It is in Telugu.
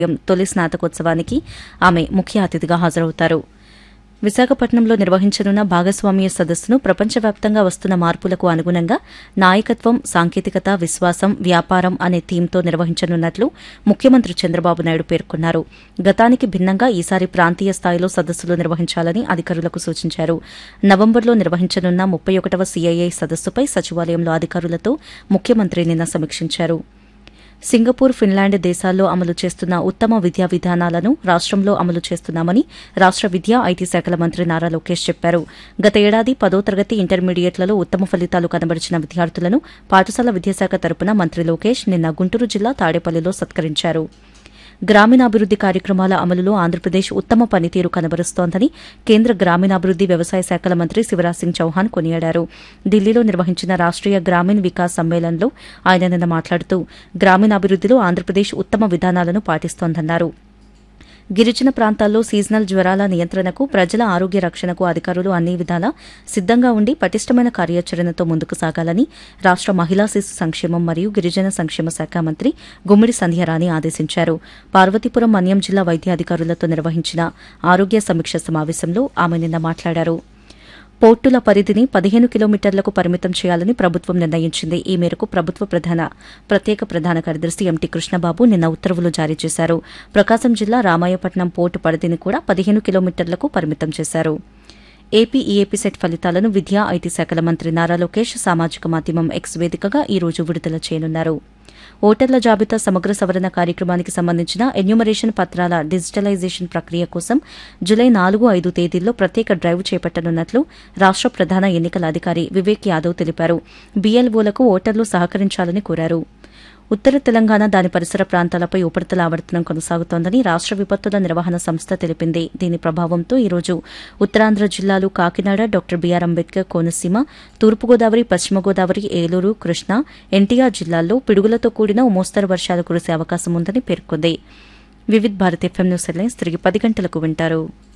తొలి స్నాతకోత్సవానికి ఆమె ముఖ్య అతిథిగా హాజరవుతారు విశాఖపట్నంలో నిర్వహించనున్న భాగస్వామ్య సదస్సును ప్రపంచవ్యాప్తంగా వస్తున్న మార్పులకు అనుగుణంగా నాయకత్వం సాంకేతికత విశ్వాసం వ్యాపారం అనే థీమ్తో నిర్వహించనున్నట్లు ముఖ్యమంత్రి చంద్రబాబు నాయుడు పేర్కొన్నారు గతానికి భిన్నంగా ఈసారి ప్రాంతీయ స్థాయిలో సదస్సులు నిర్వహించాలని అధికారులకు సూచించారు నవంబర్లో నిర్వహించనున్న ముప్పై ఒకటవ సీఐఐ సదస్సుపై సచివాలయంలో అధికారులతో ముఖ్యమంత్రి నిన్న సమీక్షించారు సింగపూర్ ఫిన్లాండ్ దేశాల్లో అమలు చేస్తున్న ఉత్తమ విద్యా విధానాలను రాష్టంలో అమలు చేస్తున్నామని రాష్ట విద్యా ఐటీ శాఖల మంత్రి నారా లోకేష్ చెప్పారు గత ఏడాది పదో తరగతి ఇంటర్మీడియట్లలో ఉత్తమ ఫలితాలు కనబరిచిన విద్యార్థులను పాఠశాల విద్యాశాఖ తరపున మంత్రి లోకేష్ నిన్న గుంటూరు జిల్లా తాడేపల్లిలో సత్కరించారు గ్రామీణాభివృద్ది కార్యక్రమాల అమలులో ఆంధ్రప్రదేశ్ ఉత్తమ పనితీరు కనబరుస్తోందని కేంద్ర గ్రామీణాభివృద్ది వ్యవసాయ శాఖల మంత్రి శివరాజ్ సింగ్ చౌహాన్ కొనియాడారు ఢిల్లీలో నిర్వహించిన రాష్ట్రీయ గ్రామీణ్ వికాస్ సమ్మేళనంలో ఆయన నిన్న మాట్లాడుతూ గ్రామీణాభివృద్దిలో ఆంధ్రప్రదేశ్ ఉత్తమ విధానాలను పాటిస్తోందన్నారు గిరిజన ప్రాంతాల్లో సీజనల్ జ్వరాల నియంత్రణకు ప్రజల ఆరోగ్య రక్షణకు అధికారులు అన్ని విధాలా సిద్దంగా ఉండి పటిష్టమైన కార్యాచరణతో ముందుకు సాగాలని రాష్ట మహిళా శిశు సంక్షేమం మరియు గిరిజన సంక్షేమ శాఖ మంత్రి గుమ్మిడి సంధ్యారాణి ఆదేశించారు పార్వతీపురం మన్యం జిల్లా వైద్యాధికారులతో నిర్వహించిన ఆరోగ్య సమీక్ష సమావేశంలో ఆమె నిన్న మాట్లాడారు పోర్టుల పరిధిని పదిహేను కిలోమీటర్లకు పరిమితం చేయాలని ప్రభుత్వం నిర్ణయించింది ఈ మేరకు ప్రభుత్వ ప్రధాన ప్రత్యేక ప్రధాన కార్యదర్శి ఎంటీ కృష్ణబాబు నిన్న ఉత్తర్వులు జారీ చేశారు ప్రకాశం జిల్లా రామాయపట్నం పోర్టు పరిధిని కూడా పదిహేను కిలోమీటర్లకు పరిమితం చేశారు ఏపీ ఈఏపీ సెట్ ఫలితాలను విద్యా ఐటీ శాఖల మంత్రి నారా లోకేష్ సామాజిక మాధ్యమం ఎక్స్ వేదికగా ఈ రోజు విడుదల చేయనున్నారు ఓటర్ల జాబితా సమగ్ర సవరణ కార్యక్రమానికి సంబంధించిన ఎన్యూమరేషన్ పత్రాల డిజిటలైజేషన్ ప్రక్రియ కోసం జులై నాలుగు ఐదు తేదీల్లో ప్రత్యేక డ్రైవ్ చేపట్టనున్నట్లు రాష్ట ప్రధాన ఎన్నికల అధికారి వివేక్ యాదవ్ తెలిపారు బీఎల్ఓలకు ఓటర్లు సహకరించాలని కోరారు ఉత్తర తెలంగాణ దాని పరిసర ప్రాంతాలపై ఉపరితల ఆవర్తనం కొనసాగుతోందని రాష్ట విపత్తుల నిర్వహణ సంస్థ తెలిపింది దీని ప్రభావంతో ఈరోజు ఉత్తరాంధ్ర జిల్లాలు కాకినాడ డాక్టర్ బీఆర్ అంబేద్కర్ కోనసీమ తూర్పుగోదావరి పశ్చిమ గోదావరి ఏలూరు కృష్ణా ఎన్టీఆర్ జిల్లాల్లో పిడుగులతో కూడిన ఓ మోస్తరు వర్షాలు కురిసే అవకాశం ఉందని పేర్కొంది Vividh Bharat FM news headlines తిరిగి పది గంటలకు వింటారు